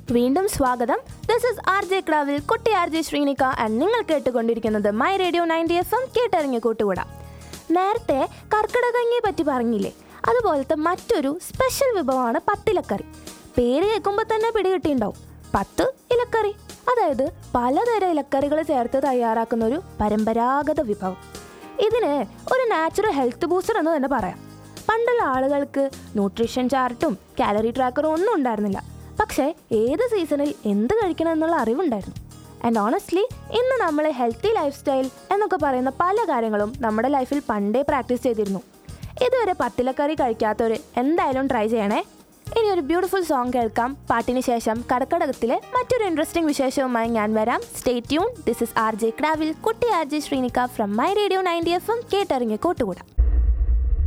വീണ്ടും സ്വാഗതം this is R J ക്ലാവിൽ കുട്ടി ആർ ജെ ശ്രീനിക ആൻഡ് നിങ്ങൾ കേട്ടുകൊണ്ടിരിക്കുന്നത് my radio ninety F M കേട്ടറിഞ്ഞ് കൂട്ടുകൂടാ നേരത്തെ കർക്കിടകങ്ങിയെ പറ്റി പറഞ്ഞില്ലേ അതുപോലത്തെ മറ്റൊരു സ്പെഷ്യൽ വിഭവമാണ് പത്തിലക്കറി പേര് കേൾക്കുമ്പോൾ തന്നെ പിടികിട്ടിണ്ടാവും പത്ത് ഇലക്കറി അതായത് പലതരം ഇലക്കറികൾ ചേർത്ത് തയ്യാറാക്കുന്ന ഒരു പരമ്പരാഗത വിഭവം ഇതിന് ഒരു നാച്ചുറൽ ഹെൽത്ത് ബൂസ്റ്റർ എന്ന് തന്നെ പറയാം പണ്ടുള്ള ആളുകൾക്ക് ന്യൂട്രീഷൻ ചാർട്ടും കാലറി ട്രാക്കറും ഒന്നും ഉണ്ടായിരുന്നില്ല പക്ഷേ ഏത് സീസണിൽ എന്ത് കഴിക്കണം എന്നുള്ള അറിവുണ്ടായിരുന്നു ആൻഡ് ഓണസ്റ്റ്ലി ഇന്ന് നമ്മൾ ഹെൽത്തി ലൈഫ് സ്റ്റൈൽ എന്നൊക്കെ പറയുന്ന പല കാര്യങ്ങളും നമ്മുടെ ലൈഫിൽ പണ്ടേ പ്രാക്ടീസ് ചെയ്തിരുന്നു ഇതുവരെ പത്തിലക്കറി കഴിക്കാത്തവർ എന്തായാലും ട്രൈ ചെയ്യണേ ഇനി ഒരു ബ്യൂട്ടിഫുൾ സോങ് കേൾക്കാം പാട്ടിന് ശേഷം കടക്കടകത്തിലെ മറ്റൊരു ഇൻട്രസ്റ്റിംഗ് വിശേഷവുമായി ഞാൻ വരാം stay tune this is R J ക്രാവിൽ കുട്ടി R J Sreenika from my radio ninety F M കേട്ടറിഞ്ഞ് കൂട്ടുകൂടാം